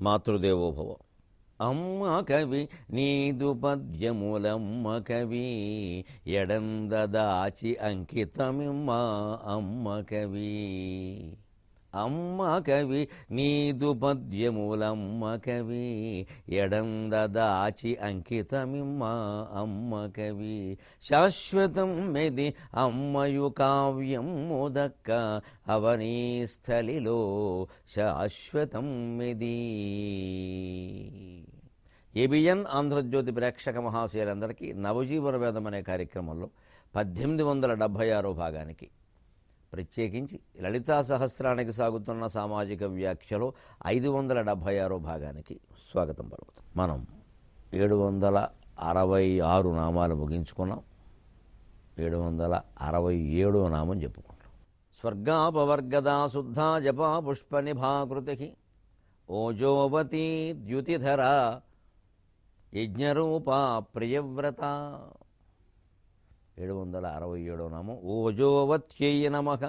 మాతృదేవోభవ అమ్మ కవి నీదు పద్యములమ్మ కవి ఎడందదాచి అంకితమిమ్మ అమ్మ కవి అమ్మ కవి నీదు పద్యములమ్మ కవి ఎడందదాచి అంకితమిమ్మ అమ్మ కవి శాశ్వతం మెది అమ్మయు కావ్యం ముదక్క అవనీ స్థలిలో శాశ్వతం మెది ఏబిఎన్ ఆంధ్రజ్యోతి ప్రేక్షక మహాశయులందరికీ నవజీవన వేదం అనే కార్యక్రమంలో పద్దెనిమిది వందల డెబ్భై ఆరో భాగానికి ప్రత్యేకించి లలితా సహస్రానికి సాగుతున్న సామాజిక వ్యాఖ్యలో ఐదు వందల డెబ్భై ఆరో భాగానికి స్వాగతం పలుకుతాం మనం ఏడు వందల అరవై ఆరు నామాలు ముగించుకున్నాం ఏడు వందల అరవై ఏడో నామం చెప్పుకుంటాం స్వర్గాపవర్గదా శుద్ధా జపా పుష్ప నిభాకృతి ఓజోవతి ద్యుతిధర యజ్ఞరూపా ప్రియవ్రత ఏడు వందల అరవై ఏడో నామం ఓజోవత్యయ నమః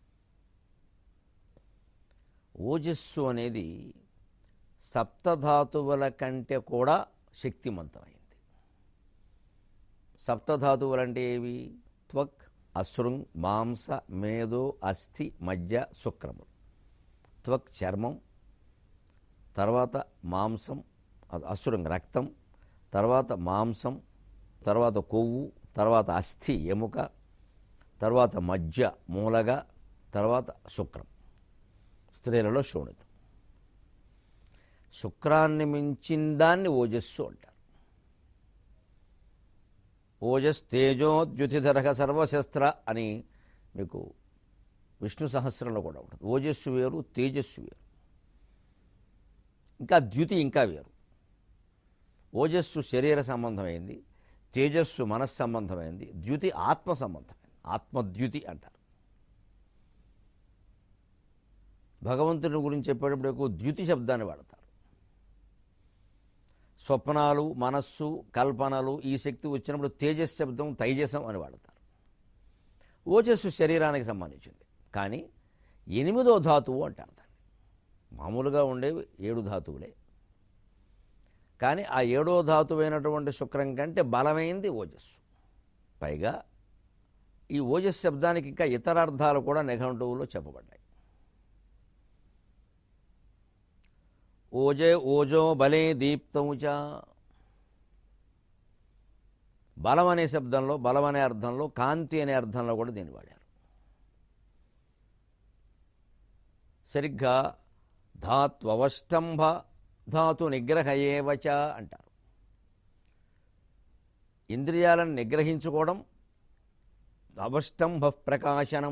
ఓజస్సు అనేది సప్తధాతువుల కంటే కూడా శక్తిమంతమైంది సప్తధాతువులు అంటే ఏవి త్వక్ అశృంగ్ మాంస మేధో అస్థి మజ్జ శుక్రములు త్వక్ చర్మం తర్వాత మాంసం అశృంగ్ రక్తం తర్వాత మాంసం తర్వాత కొవ్వు తర్వాత అస్థి ఎముక తర్వాత మజ్జ మూలగా తర్వాత శుక్రం స్త్రీలలో శోణితం శుక్రాన్ని మించిన దాన్ని ఓజస్సు అంటారు ఓజస్ తేజోద్యుతిధరక సర్వశస్త్ర అని మీకు విష్ణు సహస్రంలో కూడా ఉంటుంది ఓజస్సు వేరు తేజస్సు వేరు ఇంకా ద్యుతి ఇంకా వేరు ఓజస్సు శరీర సంబంధమైంది తేజస్సు మనస్సంబంధమైంది ద్యుతి ఆత్మ సంబంధమైంది ఆత్మద్యుతి అంటారు భగవంతుని గురించి చెప్పేటప్పుడు ఎక్కువ ద్యుతి శబ్దాన్ని వాడతారు స్వప్నాలు మనస్సు కల్పనలు ఈ శక్తి వచ్చినప్పుడు తేజస్ శబ్దం తైజసం అని వాడతారు ఓజస్సు శరీరానికి సంబంధించింది కానీ ఎనిమిదో ధాతువు అంటారు దాన్ని మామూలుగా ఉండేవి ఏడు ధాతువులే కానీ ఆ ఏడో ధాతువైనటువంటి శుక్రం కంటే బలమైంది ఓజస్సు పైగా ఈ ఓజస్ శబ్దానికి ఇంకా ఇతర అర్థాలు కూడా నిఘంటువులో చెప్పబడ్డాయి ఓజే ఓజో బలే దీప్తముచ బలం అనే శబ్దంలో బలం అనే అర్థంలో కాంతి అనే అర్థంలో కూడా దీన్ని వాడారు సరిగ్గా ధాత్వష్టంభ ధాతు నిగ్రహయేవచ అంటారు ఇంద్రియాలను నిగ్రహించుకోవడం అవష్టంభ ప్రకాశనం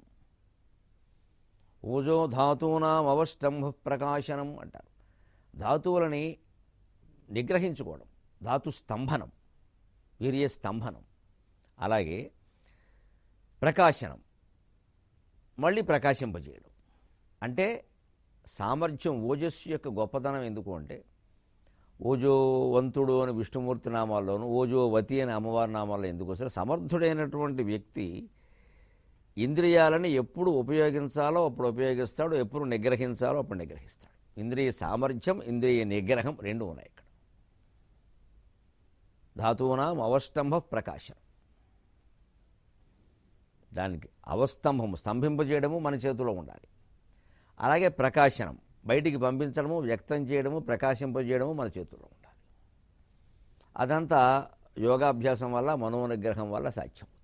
ఓజో ధాతూనాం అవష్టంభ ప్రకాశనం అంటారు ధాతువులని నిగ్రహించుకోవడం ధాతు స్తంభనం వీర్య స్తంభనం అలాగే ప్రకాశనం మళ్ళీ ప్రకాశింపజేయడం అంటే సామర్థ్యం ఓజస్సు యొక్క గొప్పతనం ఎందుకు అంటే ఓజోవంతుడు అని విష్ణుమూర్తి నామాల్లోను ఓజోవతి అని అమ్మవారి నామాల్లో ఎందుకు వస్తారు సమర్థుడైనటువంటి వ్యక్తి ఇంద్రియాలని ఎప్పుడు ఉపయోగించాలో అప్పుడు ఉపయోగిస్తాడు ఎప్పుడు నిగ్రహించాలో అప్పుడు నిగ్రహిస్తాడు ఇంద్రియ సామర్థ్యం ఇంద్రియ నిగ్రహం రెండు ఉన్నాయి ఇక్కడ ధాతువునాం అవష్టంభ ప్రకాశం దానికి అవస్తంభం స్తంభింపజేయడము మన చేతిలో ఉండాలి అలాగే ప్రకాశనం బయటికి పంపించడము వ్యక్తం చేయడము ప్రకాశింపజేయడము మన చేతుల్లో ఉండాలి అదంతా యోగాభ్యాసం వల్ల మనోనిగ్రహం వల్ల సాధ్యమవుతుంది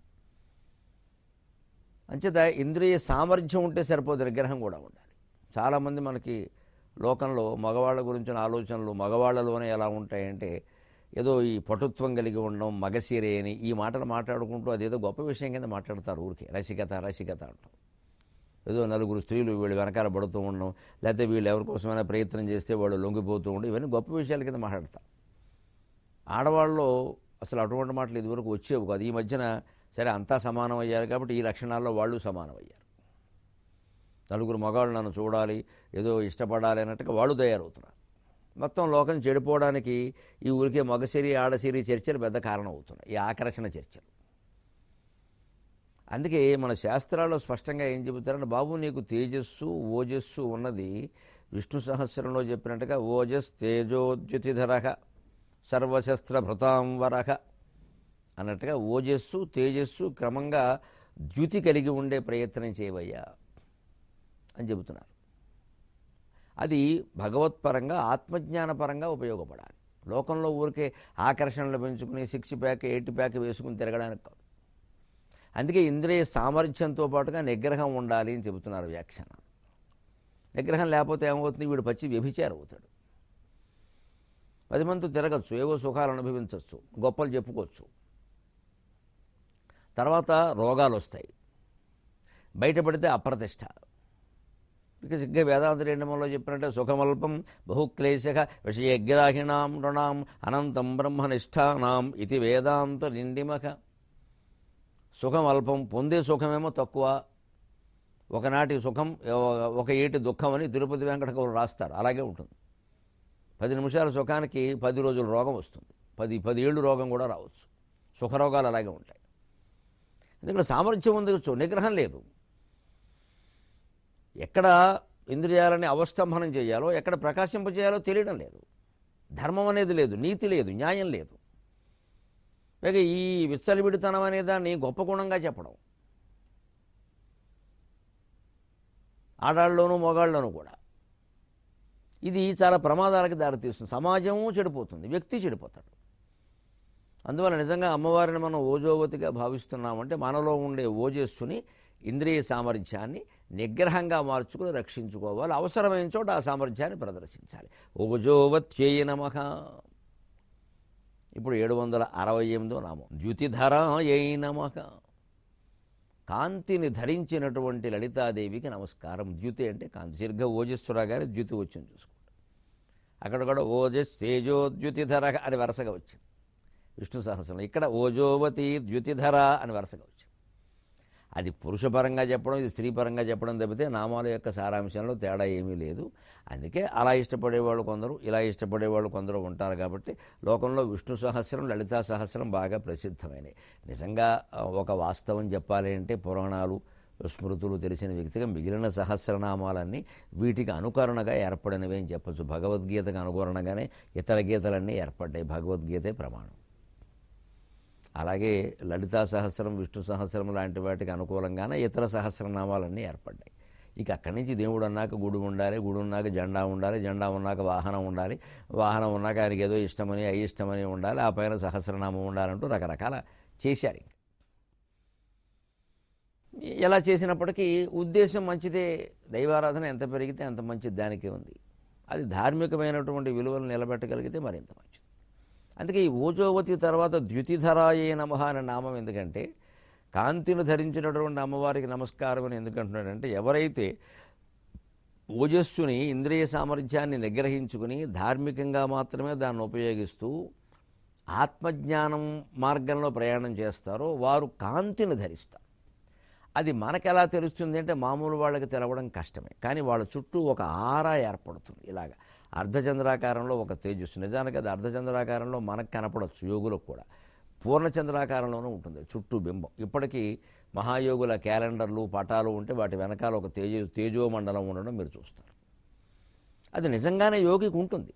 అంచేత ఇంద్రియ సామర్థ్యం ఉంటే సరిపోదు నిగ్రహం కూడా ఉండాలి చాలామంది మనకి లోకంలో మగవాళ్ళ గురించిన ఆలోచనలు మగవాళ్ళలోనే ఎలా ఉంటాయంటే ఏదో ఈ పటుత్వం కలిగి ఉండడం మగసీరే అని ఈ మాటలు మాట్లాడుకుంటూ అదేదో గొప్ప విషయం కింద మాట్లాడతారు ఊరికి రసికత రసికత అంటాం ఏదో నలుగురు స్త్రీలు వీళ్ళు వెనకాల పడుతూ ఉండడం లేకపోతే వీళ్ళు ఎవరి కోసమైనా ప్రయత్నం చేస్తే వాళ్ళు లొంగిపోతూ ఉండడం ఇవన్నీ గొప్ప విషయాల కింద మాట్లాడతారు ఆడవాళ్ళు అసలు అటువంటి మాటలు ఇదివరకు వచ్చేవి కాదు ఈ మధ్యన సరే అంతా సమానం అయ్యారు కాబట్టి ఈ లక్షణాల్లో వాళ్ళు సమానం అయ్యారు నలుగురు మగాళ్ళు నన్ను చూడాలి ఏదో ఇష్టపడాలి అన్నట్టుగా వాళ్ళు తయారవుతున్నారు మొత్తం లోకం చెడిపోవడానికి ఈ ఊరికే మగసిరి ఆడసిరి చర్చలు పెద్ద కారణం అవుతున్నాయి ఈ ఆకర్షణ చర్చలు అందుకే మన శాస్త్రాల్లో స్పష్టంగా ఏం చెబుతారంటే బాబు నీకు తేజస్సు ఓజస్సు ఉన్నది విష్ణు సహస్రంలో చెప్పినట్టుగా ఓజస్ తేజోద్యుతిధర సర్వశస్త్రభృతాంవరహ అన్నట్టుగా ఓజస్సు తేజస్సు క్రమంగా ద్యుతి కలిగి ఉండే ప్రయత్నం చేయవయ్యా అని చెబుతున్నారు అది భగవత్పరంగా ఆత్మజ్ఞానపరంగా ఉపయోగపడాలి లోకంలో ఊరికే ఆకర్షణలు పెంచుకుని సిక్స్ ప్యాక్ ఎయిట్ ప్యాక్ వేసుకుని తిరగడానికి కాదు అందుకే ఇంద్రియ సామర్థ్యంతో పాటుగా నిగ్రహం ఉండాలి అని చెబుతున్నారు వ్యాఖ్యానం నిగ్రహం లేకపోతే ఏమవుతుంది వీడు పచ్చి వ్యభిచారం అవుతాడు పది మంది తిరగచ్చు ఏవో సుఖాలు అనుభవించవచ్చు గొప్పలు చెప్పుకోవచ్చు తర్వాత రోగాలు వస్తాయి బయటపడితే అప్రతిష్ట ఇక సిగ్గే వేదాంత రెండమంలో చెప్పినట్టే సుఖమల్పం బహుక్లేశ విషయజ్ఞాహిణాం నృణాం అనంతం బ్రహ్మనిష్టానాం ఇది వేదాంత నిండిమక సుఖం అల్పం పొందే సుఖమేమో తక్కువ ఒకనాటి సుఖం ఒక ఏటి దుఃఖం అని తిరుపతి వెంకట కవులు రాస్తారు అలాగే ఉంటుంది పది నిమిషాల సుఖానికి పది రోజుల రోగం వస్తుంది పది పది ఏళ్ళు రోగం కూడా రావచ్చు సుఖరోగాలు అలాగే ఉంటాయి ఎందుకంటే సామర్థ్యం ఉంది వచ్చు నిగ్రహం లేదు ఎక్కడ ఇంద్రియాలని అవస్తంభనం చేయాలో ఎక్కడ ప్రకాశింపజేయాలో తెలియడం లేదు ధర్మం అనేది లేదు నీతి లేదు న్యాయం లేదు పైగా ఈ విచ్చలవిడితనం అనే దాన్ని గొప్ప గుణంగా చెప్పడం ఆడాళ్ళలోనూ మొగాళ్ళలోనూ కూడా ఇది చాలా ప్రమాదాలకు దారితీస్తుంది సమాజము చెడిపోతుంది వ్యక్తి చెడిపోతాడు అందువల్ల నిజంగా అమ్మవారిని మనం ఓజోవతిగా భావిస్తున్నామంటే మనలో ఉండే ఓజస్సుని ఇంద్రియ సామర్థ్యాన్ని నిగ్రహంగా మార్చుకుని రక్షించుకోవాలి అవసరమైన చోట ఆ సామర్థ్యాన్ని ప్రదర్శించాలి ఓజోవత్యేయ నమః ఇప్పుడు ఏడు వందల అరవై ఎనిమిదో నామం ద్యుతిధరాయై నమః కాంతిని ధరించినటువంటి లలితాదేవికి నమస్కారం ద్యుతి అంటే కాంతి దీర్ఘ ఓజస్సురా కానీ ద్యుతి వచ్చింది చూసుకోండి అక్కడ కూడా ఓజస్ తేజోద్యుతిధర అని వరుసగా వచ్చింది విష్ణు సహస్రం ఇక్కడ ఓజోవతి ద్యుతిధర అని వరుసగా వచ్చింది అది పురుషపరంగా చెప్పడం ఇది స్త్రీపరంగా చెప్పడం తప్పితే నామాల యొక్క సారాంశంలో తేడా ఏమీ లేదు అందుకే అలా ఇష్టపడేవాళ్ళు కొందరు ఇలా ఇష్టపడేవాళ్ళు కొందరు ఉంటారు కాబట్టి లోకంలో విష్ణు సహస్రం లలితా సహస్రం బాగా ప్రసిద్ధమైనవి నిజంగా ఆ, ఒక వాస్తవం చెప్పాలి అంటే పురాణాలు స్మృతులు తెలిసిన వ్యక్తిగా మిగిలిన సహస్రనామాలన్నీ వీటికి అనుకరణగా ఏర్పడినవి అని చెప్పచ్చు భగవద్గీతకు అనుకరణగానే ఇతర గీతలన్నీ ఏర్పడ్డాయి భగవద్గీతే ప్రమాణం అలాగే లలితా సహస్రం విష్ణు సహస్రం లాంటి వాటికి అనుకూలంగానే ఇతర సహస్రనామాలన్నీ ఏర్పడ్డాయి ఇక అక్కడి నుంచి దేవుడు అన్నాక గుడి ఉండాలి గుడి ఉన్నాక జెండా ఉండాలి జెండా ఉన్నాక వాహనం ఉండాలి వాహనం ఉన్నాక ఆయనకి ఏదో ఇష్టమని అయిష్టమని ఉండాలి ఆ పైన సహస్రనామం ఉండాలంటూ రకరకాల చేశారు ఇంక ఎలా చేసినప్పటికీ ఉద్దేశం మంచిదే దైవారాధన ఎంత పెరిగితే అంత మంచిది దానికే ఉంది అది ధార్మికమైనటువంటి విలువలు నిలబెట్టగలిగితే మరింత మంచిది అందుకే ఈ ఓజోవతి తర్వాత ద్యుతిధరాయే నమ అనే నామం ఎందుకంటే కాంతిని ధరించినటువంటి అమ్మవారికి నమస్కారం అని ఎందుకంటున్నాడంటే ఎవరైతే ఓజస్సుని ఇంద్రియ సామర్థ్యాన్ని నిగ్రహించుకుని ధార్మికంగా మాత్రమే దాన్ని ఉపయోగిస్తూ ఆత్మజ్ఞానం మార్గంలో ప్రయాణం చేస్తారో వారు కాంతిని ధరిస్తారు అది మనకెలా తెలుస్తుంది అంటే మామూలు వాళ్ళకి తెలవడం కష్టమే కానీ వాళ్ళ చుట్టూ ఒక ఆరా ఏర్పడుతుంది ఇలాగ అర్ధచంద్రాకారంలో ఒక తేజస్సు నిజానికి అది అర్ధచంద్రాకారంలో మనకు కనపడవచ్చు యోగులకు కూడా పూర్ణచంద్రాకారంలోనూ ఉంటుంది చుట్టూ బింబం ఇప్పటికీ మహాయోగుల క్యాలెండర్లు పటాలు ఉంటే వాటి వెనకాల ఒక తేజో తేజోమండలం ఉండడం మీరు చూస్తారు అది నిజంగానే యోగికి ఉంటుంది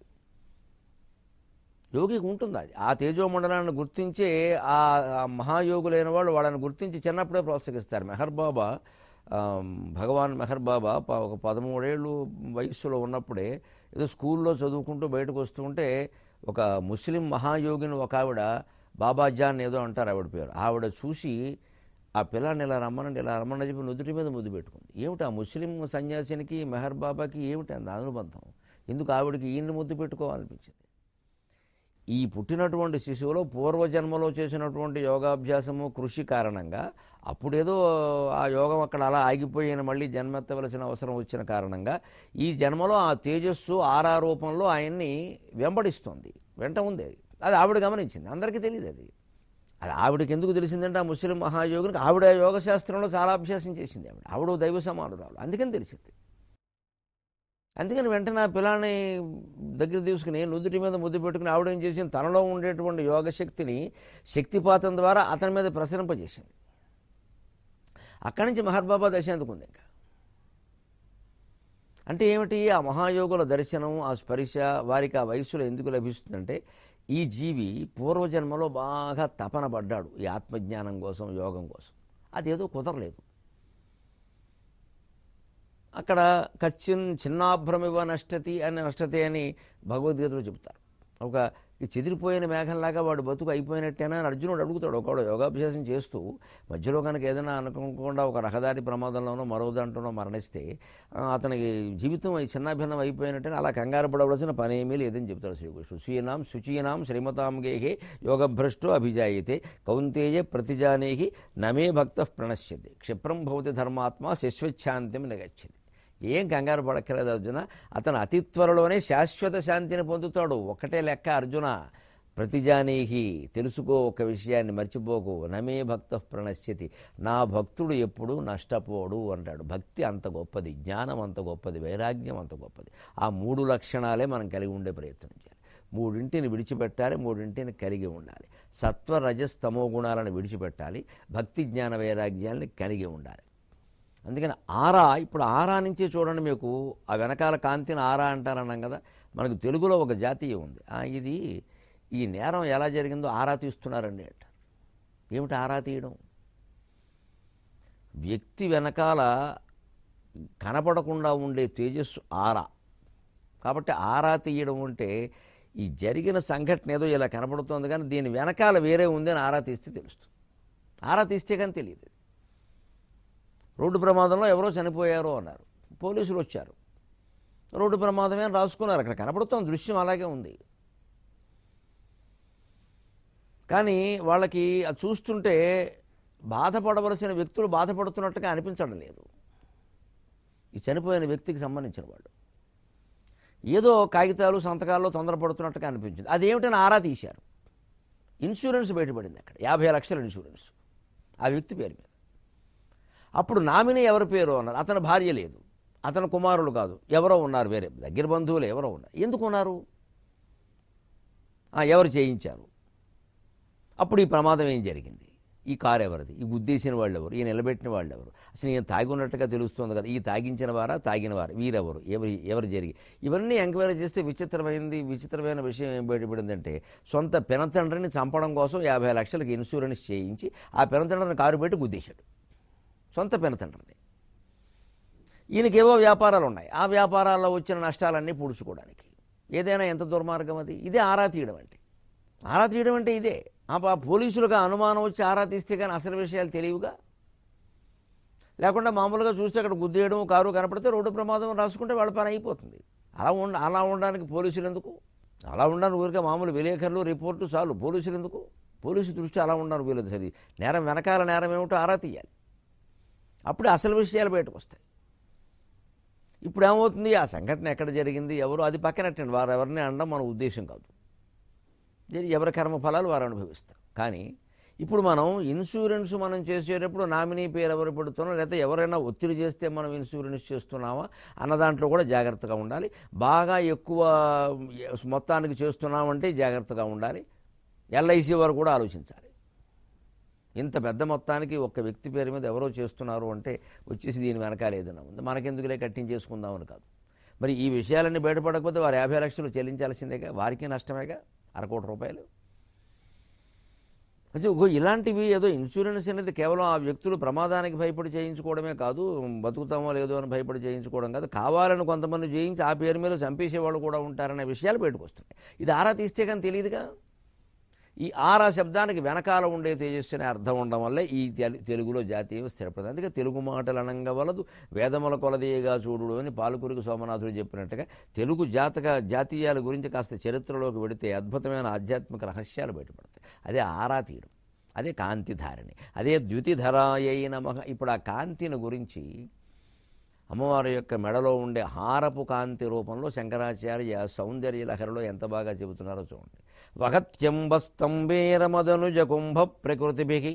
యోగికి ఉంటుంది అది ఆ తేజోమండలాన్ని గుర్తించే ఆ ఆ మహాయోగులైన వాళ్ళు వాళ్ళని గుర్తించి చిన్నప్పుడే ప్రోత్సహిస్తారు మెహర్ బాబా ఆ, భగవాన్ మెహర్ బాబా ప- ఒక పదమూడేళ్ళు వయస్సులో ఉన్నప్పుడే ఏదో స్కూల్లో చదువుకుంటూ బయటకు వస్తూ ఉంటే ఒక ముస్లిం మహాయోగిని ఒక ఆవిడ బాబాజాన్ ఏదో అంటారు ఆవిడ పేరు ఆవిడ చూసి ఆ పిల్లాన్ని ఇలా రమ్మనండి ఇలా రమ్మని చెప్పి నుదుటి మీద ముద్దు పెట్టుకుంది ఏమిటి ఆ ముస్లిం సన్యాసినికి మెహర్ బాబాకి ఏమిటి అంత అనుబంధం ఎందుకు ఆవిడకి ఈయన్ని ముద్దు పెట్టుకోవాలనిపించింది ఈ పుట్టినటువంటి శిశువులో పూర్వజన్మలో చేసినటువంటి యోగాభ్యాసము కృషి కారణంగా అప్పుడేదో ఆ యోగం అక్కడ అలా ఆగిపోయిన మళ్ళీ జన్మెత్తవలసిన అవసరం వచ్చిన కారణంగా ఈ జన్మలో ఆ తేజస్సు ఆరా రూపంలో ఆయన్ని వెంబడిస్తోంది వెంట ఉంది అది అది ఆవిడ గమనించింది అందరికీ తెలియదు అది అది ఆవిడకి ఎందుకు తెలిసిందంటే ఆ ముస్లిం మహాయోగినికి ఆవిడ యోగ శాస్త్రంలో చాలా అభ్యాసం చేసింది ఆవిడ ఆవిడ దైవ సమానురాలు అందుకని తెలిసింది అందుకని వెంటనే ఆ పిల్లాన్ని దగ్గర తీసుకుని నుదుటి మీద ముద్దు పెట్టుకుని ఆవిడ ఏం చేసింది తనలో ఉండేటువంటి యోగ శక్తిని శక్తిపాతం ద్వారా అతని మీద ప్రసరింపజేసింది అక్కడి నుంచి మహర్బాబా దశ అందుకుంది ఇంకా అంటే ఏమిటి ఆ మహాయోగుల దర్శనం ఆ స్పర్శ వారికి ఆ వయస్సులో ఎందుకు లభిస్తుందంటే ఈ జీవి పూర్వజన్మలో బాగా తపన పడ్డాడు ఈ ఆత్మజ్ఞానం కోసం యోగం కోసం అదేదో కుదరలేదు అక్కడ కచ్చిన్ చిన్నాభ్రమివ నష్టతి అని నష్టతి అని భగవద్గీతలో చెబుతారు ఒక ఈ చెదిరిపోయిన మేఘంలాగా వాడు బతుకు అయిపోయినట్టేనా అని అర్జునుడు అడుగుతాడు ఒకడు యోగాభ్యాసం చేస్తూ మధ్యలో కనుక ఏదైనా అనుకోకుండా ఒక రహదారి ప్రమాదంలోనో మరో దాంట్లోనో మరణిస్తే ఆ, అతనికి జీవితం ఈ చిన్నాభిన్నం అయిపోయినట్టే అలా కంగారు పడవలసిన పని ఏమీ లేదని చెప్తాడు శ్రీకృష్ణుడు శుచీనాం శుచీనాం శ్రీమతాం గేహే యోగభ్రష్టో అభిజాయితే కౌంతేయ ప్రతిజానేహి నమే భక్త ప్రణశ్యతి క్షిప్రం భవతి ధర్మాత్మ శశ్వచ్ఛాంతిం నిగచ్చది ఏం కంగారు పడక్కర్లేదు అర్జున అతను అతి త్వరలోనే శాశ్వత శాంతిని పొందుతాడు ఒకటే లెక్క అర్జున ప్రతిజానీహి తెలుసుకో ఒక విషయాన్ని మర్చిపోకు నమే భక్త ప్రణశ్యతి నా భక్తుడు ఎప్పుడు నష్టపోడు అంటాడు భక్తి అంత గొప్పది జ్ఞానం అంత గొప్పది వైరాగ్యం అంత గొప్పది ఆ మూడు లక్షణాలే మనం కలిగి ఉండే ప్రయత్నం చేయాలి మూడింటిని విడిచిపెట్టాలి మూడింటిని కలిగి ఉండాలి సత్వ రజస్ తమో గుణాలను విడిచిపెట్టాలి భక్తి జ్ఞాన వైరాగ్యాన్ని కలిగి ఉండాలి అందుకని ఆరా ఇప్పుడు ఆరా నుంచి చూడండి మీకు ఆ వెనకాల కాంతిని ఆరా అంటారన్నాం కదా మనకు తెలుగులో ఒక జాతీయం ఉంది ఆ, ఇది ఈ నేరం ఎలా జరిగిందో ఆరా తీస్తున్నారండి అంటారు ఏమిటి ఆరా తీయడం వ్యక్తి వెనకాల కనపడకుండా ఉండే తేజస్సు ఆరా కాబట్టి ఆరా తీయడం అంటే ఈ జరిగిన సంఘటన ఏదో ఇలా కనపడుతోంది కానీ దీని వెనకాల వేరే ఉంది అని ఆరా తీస్తే తెలుస్తుంది ఆరా తీస్తే కానీ తెలియదు రోడ్డు ప్రమాదంలో ఎవరో చనిపోయారు అన్నారు పోలీసులు వచ్చారు రోడ్డు ప్రమాదమే అని రాసుకున్నారు అక్కడ కనపడుతోంది దృశ్యం అలాగే ఉంది కానీ వాళ్ళకి అది చూస్తుంటే బాధపడవలసిన వ్యక్తులు బాధపడుతున్నట్టుగా అనిపించడం లేదు ఈ చనిపోయిన వ్యక్తికి సంబంధించిన వాళ్ళు ఏదో కాగితాలు సంతకాల్లో తొందరపడుతున్నట్టుగా అనిపించింది అదేమిటని ఆరా తీశారు ఇన్సూరెన్స్ బయటపడింది అక్కడ యాభై లక్షల ఇన్సూరెన్స్ ఆ వ్యక్తి పేరు మీద అప్పుడు నామినీ ఎవరి పేరు అన్నారు అతని భార్య లేదు అతని కుమారులు కాదు ఎవరో ఉన్నారు వేరే దగ్గర బంధువులు ఎవరో ఉన్నారు ఎందుకు ఉన్నారు ఆ, ఎవరు చేయించారు అప్పుడు ఈ ప్రమాదం ఏం జరిగింది ఈ కారు ఎవరిది ఈ గుద్దేసిన వాళ్ళు ఎవరు ఈ నిలబెట్టిన వాళ్ళు ఎవరు అసలు ఈయన తాగి ఉన్నట్టుగా తెలుస్తుంది కదా ఈ తాగించిన వారా తాగిన వారు వీరెవరు ఎవరు ఎవరు జరిగి ఇవన్నీ ఎంక్వైరీ చేస్తే విచిత్రమైంది విచిత్రమైన విషయం ఏం బయటపడిందంటే సొంత పెనతండ్రిని చంపడం కోసం యాభై లక్షలకు ఇన్సూరెన్స్ చేయించి ఆ పెనతండ్రిని కారు పెట్టి గుద్దేశాడు సొంత పెనతండ్రిని ఈయనకేవో వ్యాపారాలు ఉన్నాయి ఆ వ్యాపారాల్లో వచ్చిన నష్టాలన్నీ పూడ్చుకోవడానికి ఏదైనా ఎంత దుర్మార్గం అది ఇదే ఆరా తీయడం అంటే ఆరా తీయడం అంటే ఇదే ఆ ప- పోలీసులకు అనుమానం వచ్చి ఆరా తీస్తే కానీ అసలు విషయాలు తెలియవుగా లేకుండా మామూలుగా చూస్తే అక్కడ గుద్దేయడం కారు కనపడితే రోడ్డు ప్రమాదం రాసుకుంటే వాళ్ళ పని అయిపోతుంది అలా ఉండ అలా ఉండడానికి పోలీసులు ఎందుకు అలా ఉండడానికి ఊరికే మామూలు విలేకరులు రిపోర్టు చాలు పోలీసులు ఎందుకు పోలీసు దృష్టి అలా ఉండడానికి వీలదు సరి నేరం వెనకాల నేరం ఏమిటో ఆరా తీయాలి అప్పుడు అసలు విషయాలు బయటకు వస్తాయి ఇప్పుడు ఏమవుతుంది ఆ సంఘటన ఎక్కడ జరిగింది ఎవరు అది పక్కనట్టండి వారు ఎవరిని అనడం మన ఉద్దేశం కాదు ఇది ఎవరి కర్మ ఫలాలు వారు అనుభవిస్తారు కానీ ఇప్పుడు మనం ఇన్సూరెన్స్ మనం చేసేటప్పుడు నామినీ పేరు ఎవరు పెడుతున్నాం లేకపోతే ఎవరైనా ఒత్తిడి చేస్తే మనం ఇన్సూరెన్స్ చేస్తున్నామా అన్న దాంట్లో కూడా జాగ్రత్తగా ఉండాలి బాగా ఎక్కువ మొత్తానికి చేస్తున్నామంటే జాగ్రత్తగా ఉండాలి ఎల్ఐసి వారు కూడా ఆలోచించాలి ఇంత పెద్ద మొత్తానికి ఒక వ్యక్తి పేరు మీద ఎవరో చేస్తున్నారు అంటే వచ్చేసి దీని వెనకాల ఏదైనా ఉంది మనకెందుకులే కట్టించేసుకుందామని కాదు మరి ఈ విషయాలన్నీ బయటపడకపోతే వారు యాభై లక్షలు చెల్లించాల్సిందేగా వారికి నష్టమేగా అరకోటి రూపాయలు అయితే ఇగో ఇలాంటివి ఏదో ఇన్సూరెన్స్ అనేది కేవలం ఆ వ్యక్తులు ప్రమాదానికి భయపడి చేయించుకోవడమే కాదు బతుకుతామో లేదో అని భయపడి చేయించుకోవడం కాదు కావాలని కొంతమంది చేయించి ఆ పేరు మీద చంపేసేవాళ్ళు కూడా ఉంటారనే విషయాలు బయటకు వస్తున్నాయి ఇది ఆరా తీస్తే కానీ తెలియదుగా ఈ ఆరా శబ్దానికి వెనకాల ఉండే తేజస్సు అనే అర్థం ఉండడం వల్లే ఈ తెలు- తెలుగులో జాతీయం స్థిరపడింది అందుకే తెలుగు మాటలు అనంగా వలదు వేదముల కొలదీయగా చూడు అని పాలకురికి సోమనాథుడు చెప్పినట్టుగా తెలుగు జాతక జాతీయాల గురించి కాస్త చరిత్రలోకి వెడితే అద్భుతమైన ఆధ్యాత్మిక రహస్యాలు బయటపడతాయి అదే ఆరా తీయడం అదే కాంతిధారిణి అదే ద్యుతిధరాయై నమః ఇప్పుడు ఆ కాంతిని గురించి అమ్మవారి యొక్క మెడలో ఉండే హారపు కాంతి రూపంలో శంకరాచార్య సౌందర్య లహరిలో ఎంత బాగా చెబుతున్నారో చూడండి వగత్యంబస్తంభేరమదనుజ కుంభ ప్రకృతిభి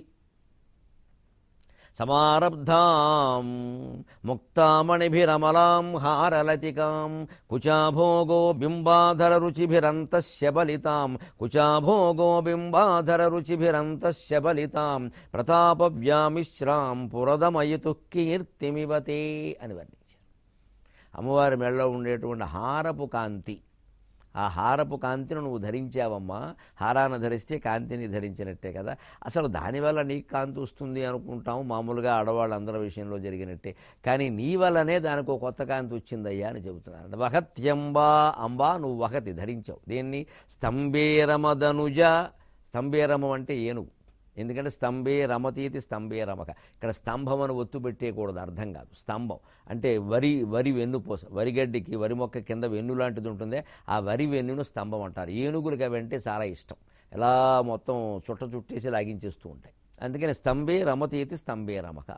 సమారబ్ధాం ముక్తామణిభిరమలాం హారలతికాం కుచాభోగో బింబాధర రుచిభిరంతస్య బలితాం కుచాభోగో బింబాధర రుచిభిరంతస్య బలితాం ప్రతాపవ్యామిశ్రాం పురదమయితు కీర్తిమివతే అని వర్ణించారు అమ్మవారి మెడలో ఉండేటువంటి హారపు కాంతి ఆ హారపు కాంతిని నువ్వు ధరించావమ్మా హారాన్ని ధరిస్తే కాంతిని ధరించినట్టే కదా అసలు దానివల్ల నీకు కాంతి వస్తుంది అనుకుంటాము మామూలుగా ఆడవాళ్ళందరి విషయంలో జరిగినట్టే కానీ నీ వల్లనే దానికి ఒక కొత్త కాంతి వచ్చిందయ్యా అని చెబుతున్నాను వహత్యంబా అంబా నువ్వు వహతి ధరించావు దేన్ని స్తంభేరమదనుజ స్తంభేరమం అంటే ఏనుగు ఎందుకంటే స్తంభే రమతీతి స్తంభే రమక ఇక్కడ స్తంభం అని ఒత్తు పెట్టేయకూడదు అర్థం కాదు స్తంభం అంటే వరి వరి వెన్నుపోస వరిగడ్డికి వరి మొక్క కింద వెన్ను లాంటిది ఉంటుందే ఆ వరి వెన్నును స్తంభం అంటారు ఏనుగులకి అవంటే చాలా ఇష్టం ఎలా మొత్తం చుట్ట చుట్టేసి లాగించేస్తూ ఉంటాయి అందుకని స్తంభే రమతీతి స్తంభే రమక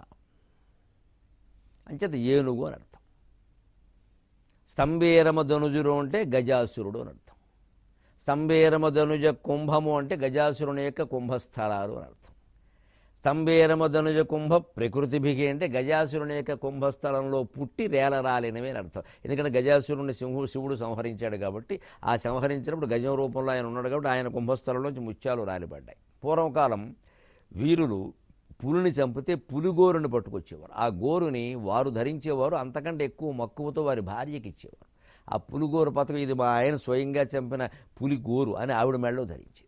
అంచేత ఏనుగు అని అర్థం స్తంభేరమ ధనుజుడు అంటే గజాసురుడు అని అర్థం స్తంభేరమ ధనుజ కుంభము అంటే గజాసురుని యొక్క కుంభస్థలాలు అని అర్థం స్తంభేరమ ధనుజ కుంభ ప్రకృతిభిగి అంటే గజాసురుని యొక్క కుంభస్థలంలో పుట్టి రేలరాలినవి అని అర్థం ఎందుకంటే గజాసురుని సింహు శివుడు సంహరించాడు కాబట్టి ఆ సంహరించినప్పుడు గజం రూపంలో ఆయన ఉన్నాడు కాబట్టి ఆయన కుంభస్థలంలోంచి ముత్యాలు రాలిపడ్డాయి పూర్వకాలం వీరులు పులిని చంపితే పులిగోరుని పట్టుకొచ్చేవారు ఆ గోరుని వారు ధరించేవారు అంతకంటే ఎక్కువ మక్కువతో వారి భార్యకి ఇచ్చేవారు ఆ పులిగోరు పథకం ఇది మా ఆయన స్వయంగా చంపిన పులి గోరు అని ఆవిడ మెడలో ధరించేది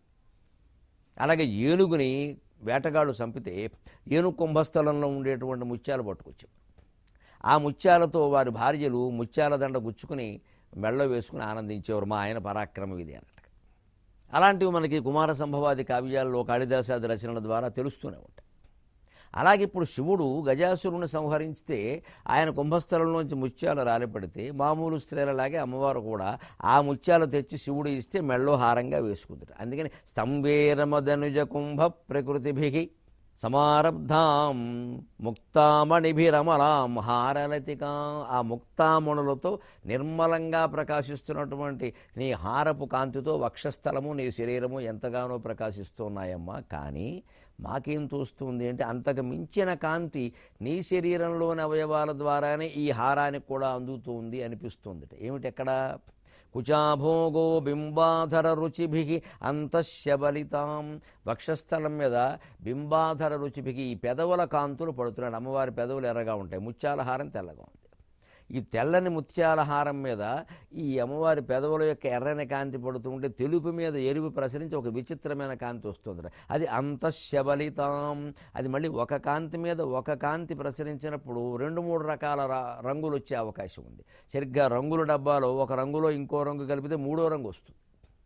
అలాగే ఏనుగుని వేటగాళ్ళు చంపితే ఏనుగు కుంభస్థలంలో ఉండేటువంటి ముత్యాలు పట్టుకొచ్చేవారు ఆ ముత్యాలతో వారి భార్యలు ముత్యాల దండ గుచ్చుకుని మెడలో వేసుకుని ఆనందించేవారు మా ఆయన పరాక్రమం ఇది అన్నట్టుగా అలాంటివి మనకి కుమార సంభవాది కావ్యాల్లో కాళిదాసాది రచనల ద్వారా తెలుస్తూనే ఉంటాయి అలాగే ఇప్పుడు శివుడు గజాసురుని సంహరిస్తే ఆయన కుంభస్థలంలోంచి ముత్యాలు రాలిపడితే మామూలు స్త్రీలలాగే అమ్మవారు కూడా ఆ ముత్యాలు తెచ్చి శివుడు ఇస్తే మెళ్ళో హారంగా వేసుకుంటారు అందుకని స్తంభేరమదనుజ కుంభ ప్రకృతిభి సమారబ్ధాం ముక్తామణిభిరమలాం హారలతికా ఆ ముక్తామణులతో నిర్మలంగా ప్రకాశిస్తున్నటువంటి నీ హారపు కాంతితో వక్షస్థలము నీ శరీరము ఎంతగానో ప్రకాశిస్తున్నాయమ్మా కానీ మాకేం తోస్తుంది అంటే అంతకు మించిన కాంతి నీ శరీరంలోని అవయవాల ద్వారానే ఈ హారానికి కూడా అందుతుంది అనిపిస్తుంది ఏమిటి ఎక్కడ కుచాభోగో బింబాధర రుచిభి అంతఃశబలితాం వక్షస్థలం మీద బింబాధర రుచిభికి ఈ పెదవుల కాంతులు పడుతున్నాడు అమ్మవారి పెదవులు ఎర్రగా ఉంటాయి ముత్యాల హారం తెల్లగా ఉంది ఈ తెల్లని ముత్యాల హారం మీద ఈ అమ్మవారి పెదవుల యొక్క ఎర్రని కాంతి పడుతుంటే తెలుపు మీద ఎరుపు ప్రసరించి ఒక విచిత్రమైన కాంతి వస్తుంది అది అంతఃశబలితాం అది మళ్ళీ ఒక కాంతి మీద ఒక కాంతి ప్రసరించినప్పుడు రెండు మూడు రకాల రా- రంగులు వచ్చే అవకాశం ఉంది సరిగ్గా రంగుల డబ్బాలో ఒక రంగులో ఇంకో రంగు కలిపితే మూడో రంగు వస్తుంది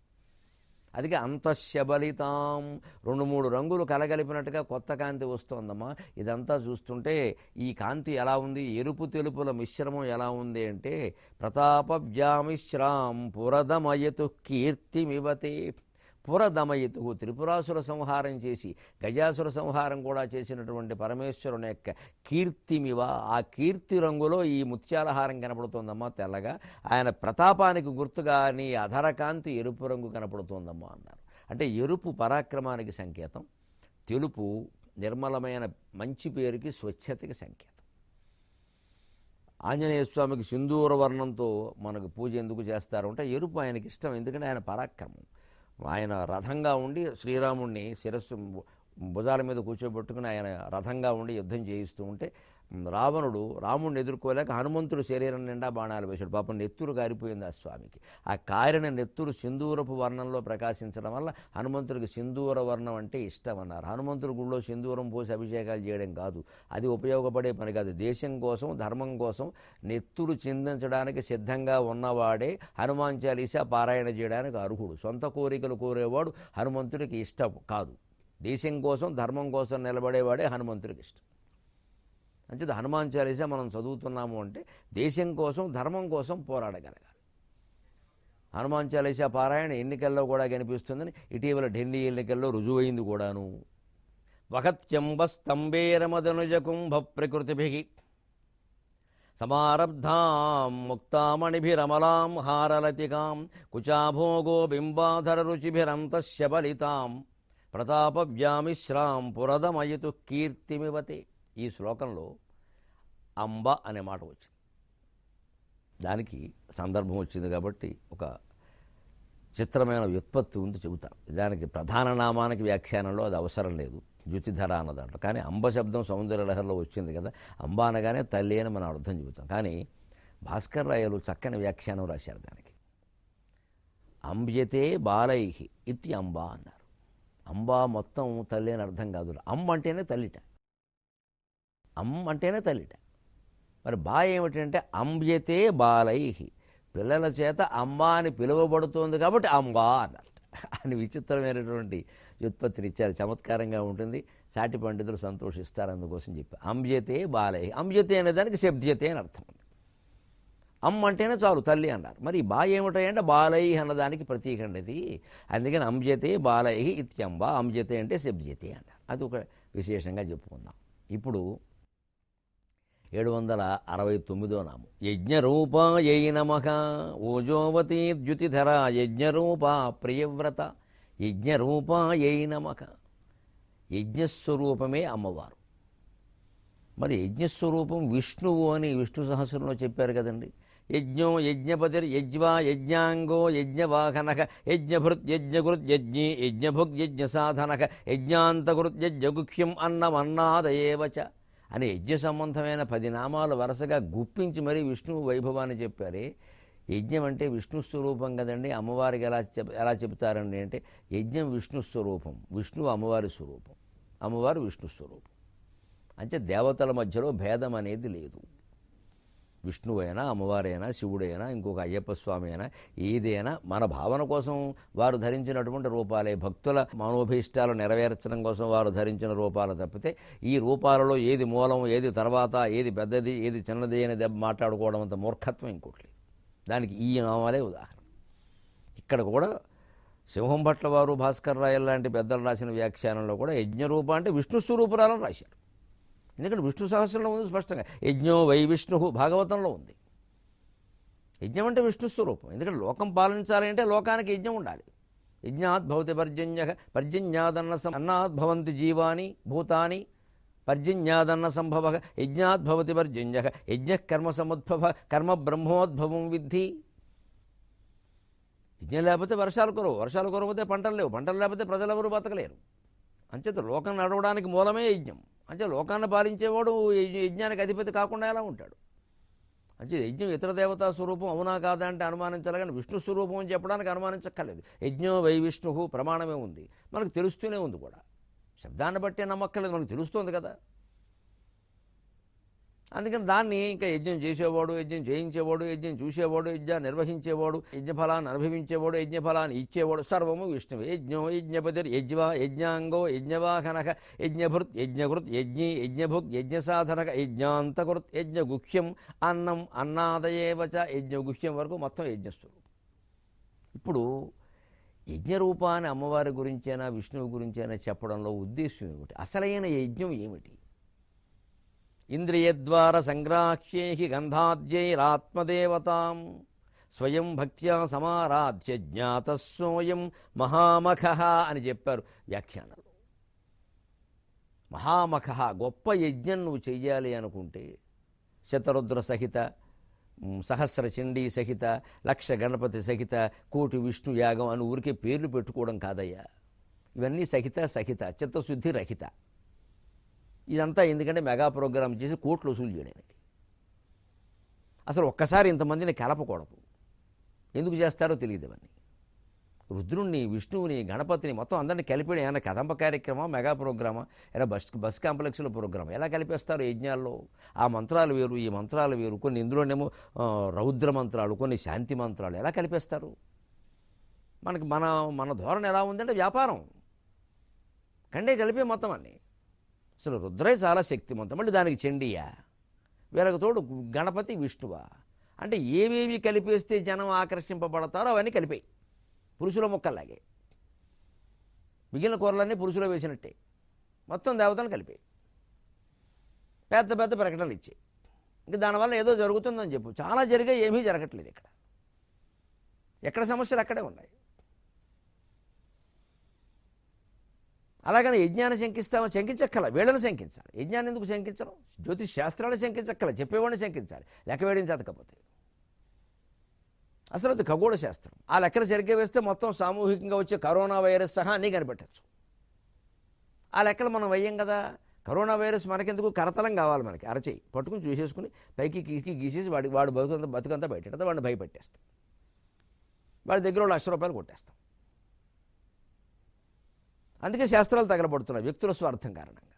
అందుకే అంతఃశబలితాం రెండు మూడు రంగులు కలగలిపినట్టుగా కొత్త కాంతి వస్తోందమ్మా ఇదంతా చూస్తుంటే ఈ కాంతి ఎలా ఉంది ఎరుపు తెలుపుల మిశ్రమం ఎలా ఉంది అంటే ప్రతాప వ్యామిశ్రాం పురదమయతు కీర్తిమివతే పురదమయతు త్రిపురాసుర సంహారం చేసి గజాసుర సంహారం కూడా చేసినటువంటి పరమేశ్వరుని యొక్క కీర్తిమివ ఆ కీర్తి రంగులో ఈ ముత్యాలహారం కనపడుతోందమ్మా తెల్లగా ఆయన ప్రతాపానికి గుర్తుగా నీ అధరకాంతి ఎరుపు రంగు కనపడుతోందమ్మా అన్నారు అంటే ఎరుపు పరాక్రమానికి సంకేతం తెలుపు నిర్మలమైన మంచి పేరుకి స్వచ్ఛతకి సంకేతం ఆంజనేయ స్వామికి సింధూర వర్ణంతో మనకు పూజ ఎందుకు చేస్తారు అంటే ఎరుపు ఆయనకి ఇష్టం ఎందుకంటే ఆయన పరాక్రమం ఆయన రథంగా ఉండి శ్రీరాముణ్ణి శిరస్సు భుజాల మీద కూర్చోబెట్టుకుని ఆయన రథంగా ఉండి యుద్ధం చేయిస్తూ ఉంటే రావణుడు రాముడిని ఎదుర్కోలేక హనుమంతుడు శరీరం నిండా బాణాలు వేశాడు పాపం నెత్తురు కారిపోయింది ఆ స్వామికి ఆ కారిన నెత్తురు సింధూరపు వర్ణంలో ప్రకాశించడం వల్ల హనుమంతుడికి సింధూర వర్ణం అంటే ఇష్టం అన్నారు హనుమంతుడి గుళ్ళో సింధూరం పోసి అభిషేకాలు చేయడం కాదు అది ఉపయోగపడే పని కాదు దేశం కోసం ధర్మం కోసం నెత్తురు చిందించడానికి సిద్ధంగా ఉన్నవాడే హనుమాన్ చాలీసా పారాయణ చేయడానికి అర్హుడు సొంత కోరికలు కోరేవాడు హనుమంతుడికి ఇష్టం కాదు దేశం కోసం ధర్మం కోసం నిలబడేవాడే హనుమంతుడికి ఇష్టం అంచేది హనుమాన్ చాలీసా మనం చదువుతున్నాము అంటే దేశం కోసం ధర్మం కోసం పోరాడగలగాలి హనుమాన్ చాలీసా పారాయణ ఎన్నికల్లో కూడా కనిపిస్తుందని ఇటీవల ఢిల్లీ ఎన్నికల్లో రుజువైంది కూడాను వహత్యంబ స్తంభేరమదనుజ కుంభ ప్రకృతిభి సమారబ్ధాం ముక్తామణిభిరమలాం హారలతికాం కుచాభోగో బింబాధర రుచిభిరంతశబలితాం ప్రతాపవ్యామిశ్రాం పురదమయతు కీర్తిమివతే ఈ శ్లోకంలో అంబ అనే మాట వచ్చింది దానికి సందర్భం వచ్చింది కాబట్టి ఒక చిత్రమైన వ్యుత్పత్తి ఉంది చెబుతాను దానికి ప్రధాన నామానికి వ్యాఖ్యానంలో అది అవసరం లేదు జ్యుతిధర అన్నదంట కానీ అంబ శబ్దం సౌందర్య లహరిలో వచ్చింది కదా అంబ అనగానే తల్లి అని మనం అర్థం చెబుతాం కానీ భాస్కర్ రాయలు చక్కని వ్యాఖ్యానం రాశారు దానికి అంబ్యతే బాలై ఇతి అంబా అన్నారు అంబా మొత్తం తల్లి అని అర్థం కాదు అమ్మ అంటేనే తల్లిట అమ్మ అంటేనే తల్లిట మరి బా ఏమిటంటే అంబ్యతే బాలై పిల్లల చేత అమ్మ అని పిలువబడుతోంది కాబట్టి అంబా అన్నారు అని విచిత్రమైనటువంటి వ్యుత్పత్తిని ఇచ్చారు చమత్కారంగా ఉంటుంది సాటి పండితులు సంతోషిస్తారు అందుకోసం చెప్పి అంబ్యతే బాలై అంబ్యతే అనే దానికి శబ్ద్యతే అని అర్థం ఉంది అమ్మ అంటేనే చాలు తల్లి అన్నారు మరి బా ఏమిటాయంటే బాలై అన్నదానికి ప్రతీక అండి ఇది అందుకని అంబ్యతే బాలై ఇత్యంబ అంబ్యతే అంటే శబ్ద్యతే అన్నారు అది ఒక విశేషంగా చెప్పుకుందాం ఇప్పుడు ఏడు వందల అరవై తొమ్మిదో నామం యజ్ఞరూపాయై నమః ఓజోవతి ద్యుతిధర యజ్ఞరూప ప్రియవ్రత యజ్ఞరూపాయై నమః యజ్ఞస్వరూపమే అమ్మవారు మరి యజ్ఞస్వరూపం విష్ణువు అని విష్ణు సహస్రంలో చెప్పారు కదండి యజ్ఞో యజ్ఞపతిర్ యజ్వా యజ్ఞాంగో యజ్ఞవాహనక యజ్ఞభృత్ యజ్ఞకృత్ యజ్ఞి యజ్ఞభుగ్ యజ్ఞ సాధనక యజ్ఞాంతకృత్ యజ్ఞగుఖ్యం అన్నమన్నాదయేవచ అని యజ్ఞ సంబంధమైన పది నామాలు వరుసగా గుప్పించి మరీ విష్ణువు వైభవాన్ని చెప్పారే యజ్ఞం అంటే విష్ణు స్వరూపం కదండి అమ్మవారికి ఎలా చెప్ ఎలా చెప్తారండి అంటే యజ్ఞం విష్ణు స్వరూపం విష్ణువు అమ్మవారి స్వరూపం అమ్మవారు విష్ణు స్వరూపం అంటే దేవతల మధ్యలో భేదం అనేది లేదు విష్ణువు అయినా అమ్మవారైనా శివుడైనా ఇంకొక అయ్యప్ప స్వామి అయినా ఏదైనా మన భావన కోసం వారు ధరించినటువంటి రూపాలే భక్తుల మనోభీష్టాలు నెరవేర్చడం కోసం వారు ధరించిన రూపాలు తప్పితే ఈ రూపాలలో ఏది మూలం ఏది తర్వాత ఏది పెద్దది ఏది చిన్నది అని దెబ్బ మాట్లాడుకోవడం అంత మూర్ఖత్వం ఇంకోటి లేదు దానికి ఈ నామాలే ఉదాహరణ ఇక్కడ కూడా సింహం భట్ల వారు భాస్కర్ రాయల్ లాంటి పెద్దలు రాసిన వ్యాఖ్యానంలో కూడా యజ్ఞరూప అంటే విష్ణు స్వరూపురాలను రాశారు ఎందుకంటే విష్ణు సహస్రంలో ఉంది స్పష్టంగా యజ్ఞో వై విష్ణు భాగవతంలో ఉంది యజ్ఞం అంటే విష్ణు స్వరూపం ఎందుకంటే లోకం పాలించాలి అంటే లోకానికి యజ్ఞం ఉండాలి యజ్ఞాత్ భవతి పర్జన్య పర్జన్యాదన్న సం- అన్నాత్ భవంతి జీవాని భూతాని పర్జన్యాదన్న సంభవ యజ్ఞాత్ భవతి పర్జన్య యజ్ఞ కర్మ సముద్భవ కర్మ బ్రహ్మోద్భవం విద్ధి యజ్ఞం లేకపోతే వర్షాలు కురవు వర్షాలు కురవతే పంటలు లేవు పంటలు లేకపోతే ప్రజలెవరూ బతకలేరు అంచేత లోకం నడవడానికి మూలమే యజ్ఞం అంటే లోకాన్ని పాలించేవాడు యజ్ఞ- యజ్ఞానికి అధిపతి కాకుండా ఎలా ఉంటాడు అంటే యజ్ఞం ఇతర దేవతా స్వరూపం అవునా కాదా అంటే అనుమానించాలి కానీ విష్ణు స్వరూపం అని చెప్పడానికి అనుమానించక్కర్లేదు యజ్ఞం వై విష్ణు ప్రమాణమే ఉంది మనకు తెలుస్తూనే ఉంది కూడా శబ్దాన్ని బట్టే నమ్మక్కర్లేదు మనకు తెలుస్తుంది కదా అందుకని దాన్ని ఇంకా యజ్ఞం చేసేవాడు యజ్ఞం చేయించేవాడు యజ్ఞం చూసేవాడు యజ్ఞం నిర్వహించేవాడు యజ్ఞఫలాన్ని అనుభవించేవాడు యజ్ఞఫలాన్ని ఇచ్చేవాడు సర్వము విష్ణువు యజ్ఞో యజ్ఞపతిర్ యజ్వా యజ్ఞాంగో యజ్ఞవాహనక యజ్ఞభృత్ యజ్ఞకృత్ యజ్ఞి యజ్ఞభుక్ యజ్ఞసాధనక యజ్ఞాంతకృత్ యజ్ఞగుహ్యం అన్నం అన్నాదయేవచ యజ్ఞగుహ్యం వరకు మొత్తం యజ్ఞస్వరూపం ఇప్పుడు యజ్ఞరూపాన్ని అమ్మవారి గురించైనా విష్ణువు గురించైనా చెప్పడంలో ఉద్దేశం ఏమిటి అసలైన యజ్ఞం ఏమిటి ఇంద్రియద్వార సంగ్రాహ్యై గంధాద్యైరాత్మదేవతాం స్వయం భక్త్యా సమారాధ్య జ్ఞాతస్వయం మహామఖ అని చెప్పారు వ్యాఖ్యానంలో మహామఖ గొప్ప యజ్ఞం నువ్వు చెయ్యాలి అనుకుంటే శతరుద్ర సహిత మ్, సహస్ర చండీ సహిత లక్ష గణపతి సహిత కోటి విష్ణు యాగం అని ఊరికే పేర్లు పెట్టుకోవడం కాదయ్యా ఇవన్నీ సహిత సహిత చిత్తశుద్ధి రహిత ఇదంతా ఎందుకంటే మెగా ప్రోగ్రామ్ చేసి కోట్లు వసూలు చేయడానికి అసలు ఒక్కసారి ఇంతమందిని కలపకూడదు ఎందుకు చేస్తారో తెలియదు ఇవన్నీ రుద్రుణ్ణి విష్ణువుని గణపతిని మొత్తం అందరినీ కలిపేయడం ఏమైనా కదంబ కార్యక్రమం మెగా ప్రోగ్రామా ఏమైనా బస్ బస్ కాంప్లెక్స్లో ప్రోగ్రామ్ ఎలా కలిపేస్తారు యజ్ఞాల్లో ఆ మంత్రాలు వేరు ఈ మంత్రాలు వేరు కొన్ని ఇందులోనేమో ఆ, రౌద్ర మంత్రాలు కొన్ని శాంతి మంత్రాలు ఎలా కలిపేస్తారు మనకి మన మన ధోరణి ఎలా ఉందంటే వ్యాపారం కండే కలిపే మొత్తం అన్నీ అసలు రుద్రే చాలా శక్తివంతం మళ్ళీ దానికి చండియా వీళ్ళకి తోడు గణపతి విష్ణువా అంటే ఏవేవి కలిపేస్తే జనం ఆకర్షింపబడతారో అవన్నీ కలిపాయి పురుషుల మొక్కల్లాగే మిగిలిన కూరలన్నీ పురుషులో వేసినట్టే మొత్తం దేవతలు కలిపాయి పెద్ద పెద్ద ప్రకటనలు ఇచ్చాయి ఇంకా దానివల్ల ఏదో జరుగుతుందని చెప్పు చాలా జరిగే ఏమీ జరగట్లేదు ఇక్కడ ఎక్కడ సమస్యలు అక్కడే ఉన్నాయి అలాగని యజ్ఞాన్ని శంకిస్తామని శంకించక్కల వీళ్ళని శంకించాలి యజ్ఞాన్ని ఎందుకు శంకించడం జ్యోతిష్ శాస్త్రాన్ని శంకించక్కల చెప్పేవాడిని శంకించాలి లెక్క వేయడం చేతకపోతే అసలు అది ఖగోళ శాస్త్రం ఆ లెక్కలు సరిగ్గా వేస్తే మొత్తం సామూహికంగా వచ్చే కరోనా వైరస్ సహా అన్నీ కనిపెట్టచ్చు ఆ లెక్కలు మనం వెయ్యం కదా కరోనా వైరస్ మనకెందుకు కరతలం కావాలి మనకి అరచేయి పట్టుకుని చూసేసుకుని పైకి గీకి గీసేసి వాడి వాడు బతుకంతా బతుకంతా బయట వాడిని భయపెట్టేస్తాం వాడి దగ్గర ఓ లక్ష రూపాయలు కొట్టేస్తాం అందుకే శాస్త్రాలు తగలబడుతున్నాయి వ్యక్తుల స్వార్థం కారణంగా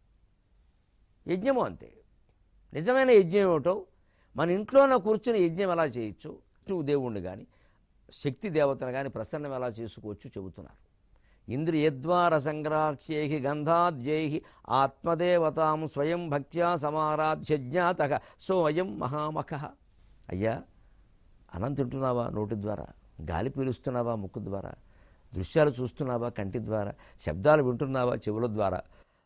యజ్ఞము అంతే నిజమైన యజ్ఞం ఏమిటో మన ఇంట్లోనే కూర్చుని యజ్ఞం ఎలా చేయొచ్చు నువ్వు దేవుణ్ణి కానీ శక్తి దేవతను కానీ ప్రసన్నం ఎలా చేసుకోవచ్చు చెబుతున్నారు ఇంద్రియద్వార సంగ్రాహ్యై గంధాద్యై ఆత్మదేవతాం స్వయం భక్త్యా సమారాధ్య జ్ఞాత సోయం మహామఖ అయ్యా అన్నం తింటున్నావా నోటి ద్వారా గాలి పీలుస్తున్నావా ముక్కు ద్వారా దృశ్యాలు చూస్తున్నావా కంటి ద్వారా శబ్దాలు వింటున్నావా చెవుల ద్వారా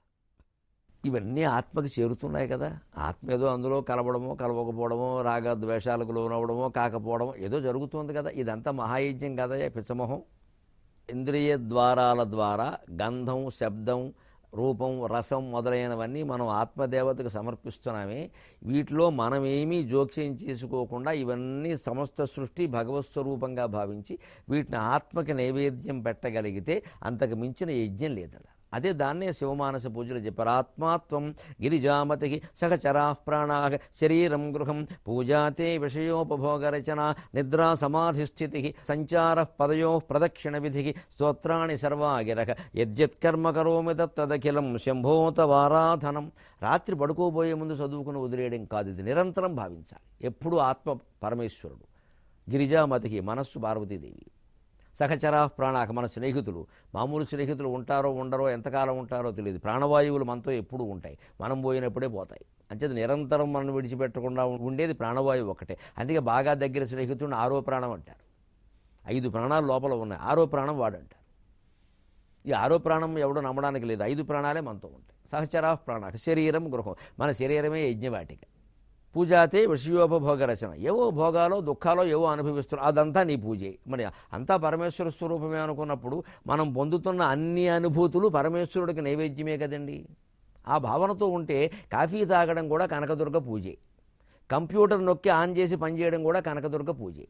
ఇవన్నీ ఆత్మకి చేరుతున్నాయి కదా ఆత్మ ఏదో అందులో కలవడమో కలవకపోవడమో రాగ ద్వేషాలకు లోనవడమో కాకపోవడమో ఏదో జరుగుతుంది కదా ఇదంతా మహాయజ్ఞం కదా పిచ్చమొహం ఇంద్రియ ద్వారాల ద్వారా గంధం శబ్దం రూపం రసం మొదలైనవన్నీ మనం ఆత్మదేవతకు సమర్పిస్తున్నామే వీటిలో మనమేమీ జోక్యం చేసుకోకుండా ఇవన్నీ సమస్త సృష్టి భగవత్ స్వరూపంగా భావించి వీటిని ఆత్మకి నైవేద్యం పెట్టగలిగితే అంతకు మించిన యజ్ఞం లేదన్న అదే దాన్నే శివమానస పూజలు చెప్పారు ఆత్మాత్వం గిరిజామతి సహచరా ప్రాణా శరీరం గృహం పూజాతే విషయోపభోగరచన నిద్రా సమాధిస్థితి సంచార పదయో ప్రదక్షిణ విధి స్తోత్రాణి సర్వాగిరక యద్యత్కర్మ కరోమి తత్తదఖిలం శంభోతవారాధనం రాత్రి పడుకోబోయే ముందు చదువుకుని వదిలేయడం కాదు ఇది నిరంతరం భావించాలి ఎప్పుడు ఆత్మ పరమేశ్వరుడు గిరిజామతికి మనస్సు పార్వతీదేవి సహచరా ప్రాణాక మన స్నేహితులు మామూలు స్నేహితులు ఉంటారో ఉండరో ఎంతకాలం ఉంటారో తెలియదు ప్రాణవాయువులు మనతో ఎప్పుడూ ఉంటాయి మనం పోయినప్పుడే పోతాయి అంచేది నిరంతరం మనం విడిచిపెట్టకుండా ఉండేది ప్రాణవాయువు ఒకటే అందుకే బాగా దగ్గర స్నేహితుడిని ఆరో ప్రాణం అంటారు ఐదు ప్రాణాలు లోపల ఉన్నాయి ఆరో ప్రాణం వాడంటారు ఈ ఆరో ప్రాణం ఎవడో నమ్మడానికి లేదు ఐదు ప్రాణాలే మనతో ఉంటాయి సహచరా ప్రాణాక శరీరం గృహం మన శరీరమే యజ్ఞవాటిక పూజాతే విషయోపభోగ రచన ఏవో భోగాలో దుఃఖాలో ఏవో అనుభవిస్తున్నాం అదంతా నీ పూజే మరి అంతా పరమేశ్వర స్వరూపమే అనుకున్నప్పుడు మనం పొందుతున్న అన్ని అనుభూతులు పరమేశ్వరుడికి నైవేద్యమే కదండి ఆ భావనతో ఉంటే కాఫీ తాగడం కూడా కనకదుర్గ పూజే కంప్యూటర్ నొక్కి ఆన్ చేసి పనిచేయడం కూడా కనకదుర్గ పూజే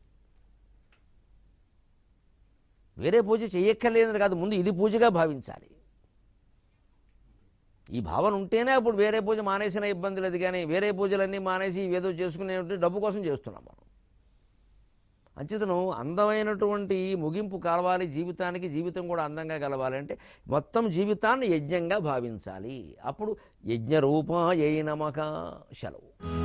వేరే పూజ చెయ్యక్కర్లేదని కాదు ముందు ఇది పూజగా భావించాలి ఈ భావన ఉంటేనే అప్పుడు వేరే పూజ మానేసిన ఇబ్బంది లేదు కానీ వేరే పూజలన్నీ మానేసి ఏదో చేసుకునే డబ్బు కోసం చేస్తున్నాం మనం అంచేతను అందమైనటువంటి ముగింపు కలవాలి జీవితానికి జీవితం కూడా అందంగా కలవాలంటే మొత్తం జీవితాన్ని యజ్ఞంగా భావించాలి అప్పుడు యజ్ఞ రూపాయ నమక సెలవు